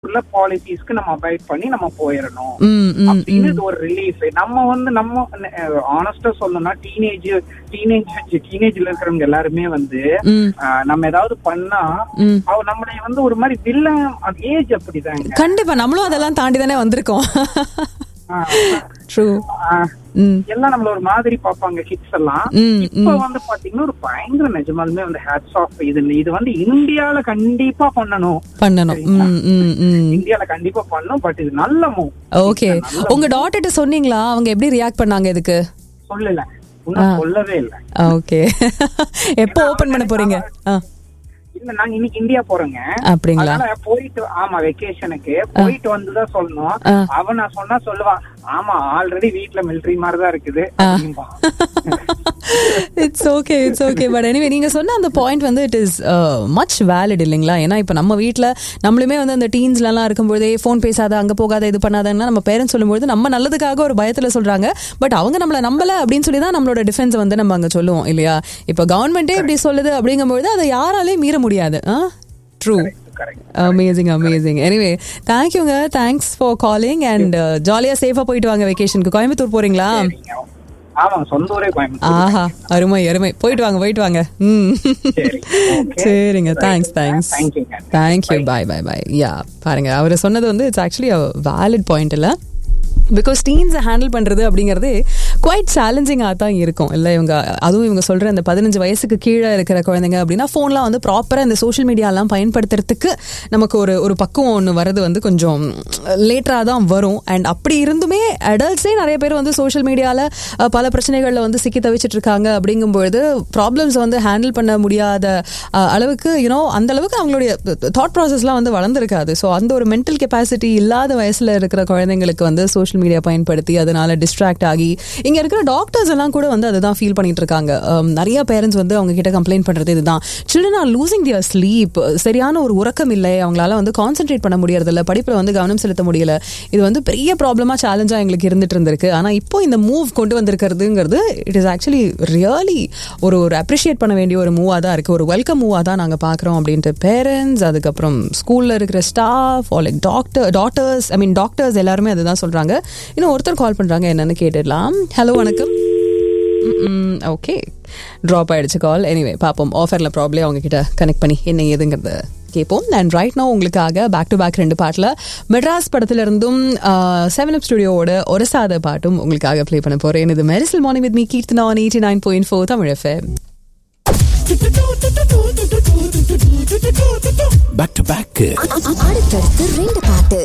உள்ள பாலிசிஸ்க்கு நம்ம அவாய்ட் பண்ணி நம்ம போயிடணும் ம், ம், அப்படின்னு ம். இது ஒரு ரிலீஃப் நம்ம வந்து நம்ம ஆனஸ்டா சொல்லணும்னா டீனேஜ் டீனேஜ் டீனேஜ்ல இருக்கிறவங்க எல்லாருமே வந்து ம், ஆஹ், நம்ம ஏதாவது பண்ணா ம். அவ நம்மளை வந்து ஒரு மாதிரி வில்லன் ஏஜ் அப்படிதாங்க கண்டிப்பா நம்மளும் அதெல்லாம் தாண்டி தானே வந்திருக்கோம் ஆஹ், ட்ரூ ஆஹ், ம் எல்லாம் நம்மள ஒரு மாதிரி பாப்பாங்க கிட்ஸ் எல்லாம் ம், இப்ப வந்து பாத்தீங்கன்னா ஒரு பயங்கர நிஜமாலுமே வந்து ஹேட்ஸ் ஆஃப் இது இது வந்து இந்தியால கண்டிப்பா பண்ணணும் பண்ணணும் ம் ம் ம் இந்தியால கண்டிப்பா பண்ணணும் பட் இது நல்ல மூவ் ஓகே உங்க டாட்டர்ட்ட சொன்னீங்களா அவங்க எப்படி ரியாக்ட் பண்ணாங்க இதுக்கு சொல்லல இன்னும் சொல்லவே இல்ல ஓகே எப்போ ஓபன் பண்ண போறீங்க ஆ, இல்ல நாங்க இன்னைக்கு இந்தியா போறோங்க அப்படிங்களா அதனால போயிட்டு ஆமா வெக்கேஷனுக்கு போயிட்டு வந்துதான் சொல்லணும் ஆ. அவன் நான் சொன்னா சொல்லுவான் ஆமா ஆல்ரெடி வீட்ல மிலிட்டரி மாதிரி தான் இருக்குது அப்படிம்பான். It's okay it's okay but anyway நீங்க சொன்ன அந்த பாயிண்ட் வந்து இட் இஸ் மச் வேலிட் இல்லைங்களா ஏன்னா இப்போ நம்ம வீட்ல நம்மளுமே வந்து அந்த டீன்ஸ்லாம் இருக்கும்போதே ஃபோன் பேசாத அங்க போகாத இது பண்ணாதன்னா நம்ம பேரண்ட்ஸ் சொல்லும்போது நம்ம நல்லதுக்காக ஒரு பயத்துல சொல்றாங்க பட் அவங்க நம்மள நம்பல அப்படின்னு சொல்லி தான் நம்மளோட டிஃபென்ஸ் வந்து நம்ம அங்க சொல்லுவோம் இல்லையா இப்போ கவர்மெண்டே இப்படி சொல்லுது அப்படிங்கும்போது அதை யாராலையும் மீற முடியாது true Correct. Amazing amazing anyway தேங்க்யூங்க தேங்க்ஸ் ஃபார் காலிங் அண்ட் ஜாலியா சேஃபா போயிட்டு வாங்க வெக்கேஷனுக்கு கோயம்புத்தூர் போறீங்களா சரிங்க. ஆமாங்க சொந்த ஊரே கோயம்புத்தூர் ஆஹா அருமை அருமை போயிட்டு வாங்க போயிட்டு வாங்க ம் சரி Okay. சரிங்க தேங்க்ஸ் தேங்க்ஸ் தேங்க்யூங்க thank you bye bye bye yeah பாருங்க அவர் சொன்னது வந்து இட்ஸ் ஆக்சுவலி வேலிட் பாயிண்ட் இல்லை பிகாஸ் டீன்ஸை ஹேண்டில் பண்ணுறது அப்படிங்கிறது குவைட் சேலஞ்சிங்காக தான் இருக்கும் இல்லை இவங்க அதுவும் இவங்க சொல்கிற அந்த பதினஞ்சு வயசுக்கு கீழே இருக்கிற குழந்தைங்க அப்படின்னா ஃபோன்லாம் வந்து ப்ராப்பராக இந்த சோஷியல் மீடியாலாம் பயன்படுத்துறதுக்கு நமக்கு ஒரு ஒரு பக்குவம் ஒன்று வரது வந்து கொஞ்சம் லேட்டராக தான் வரும் அண்ட் அப்படி இருந்துமே அடல்ட்ஸே நிறைய பேர் வந்து சோஷியல் மீடியாவில் பல பிரச்சனைகளில் வந்து சிக்கி தவிச்சிட்டு இருக்காங்க அப்படிங்கும்பொழுது ப்ராப்ளம்ஸ் வந்து ஹேண்டில் பண்ண முடியாத அஹ், அளவுக்கு யூனோ அந்த அளவுக்கு அவங்களுடைய தாட் ப்ராசஸ்லாம் வந்து வளர்ந்துருக்காது ஸோ அந்த ஒரு மென்டல் கெப்பாசிட்டி இல்லாத வயசில் இருக்கிற குழந்தைங்களுக்கு வந்து சோஷியல் மீடியா பயன்படுத்தி அதனால டிஸ்ட்ராக்ட் ஆகி இங்கே இருக்கிற டாக்டர்ஸ் எல்லாம் கூட வந்து அதுதான் ஃபீல் பண்ணிட்டு இருக்காங்க அம், நிறைய பேரண்ட்ஸ் வந்து அவங்க கிட்ட கம்ப்ளைண்ட் பண்ணுறது இதுதான் children are losing their sleep சரியான ஒரு உறக்கம் இல்லை அவங்களால வந்து கான்சென்ட்ரேட் பண்ண முடியறதில்ல படிப்பில் வந்து கவனம் செலுத்த முடியல இது வந்து பெரிய ப்ராப்ளமாக சேலஞ்சாக எங்களுக்கு இருந்துட்டு இருந்திருக்கு ஆனால் இப்போ இந்த மூவ் கொண்டு வந்திருக்கிறதுங்கிறது இட் இஸ் ஆக்சுவலி ரியலி ஒரு ஒரு அப்ரிஷியேட் பண்ண வேண்டிய ஒரு மூவாக தான் இருக்குது ஒரு வெல்கம் மூவாக தான் நாங்கள் பார்க்குறோம் அப்படின்ட்டு பேரண்ட்ஸ் அதுக்கப்புறம் ஸ்கூலில் இருக்கிற staff like doctor doctors I mean doctors எல்லாருமே அதுதான் சொல்கிறாங்க இன்னும் ஒருத்தர் கால் பண்ணுறாங்க என்னன்னு கேட்டுடலாம் ஹலோ வணக்கம் ஓகே ட்ராப் ஆயிடுச்சு கால் எனிவே பார்ப்போம் ஆஃபரில் ப்ராப்ளம் அவங்க கிட்ட கனெக்ட் பண்ணி என்ன ஏதுங்கிறத கேட்போம் அண்ட் ரைட் நோ உங்களுக்காக பேக் டு பேக் ரெண்டு பாட்டில் மெட்ராஸ் படத்துல இருந்தும் செவன் அப் ஸ்டுடியோவோட ஒரு சாத பாட்டும் உங்களுக்காக ப்ளே பண்ண போறேன் இது Mersal morning with me Keerthana eighty nine point four Tamil FM back to back அடுத்தடுத்து ரெண்டு பாட்டு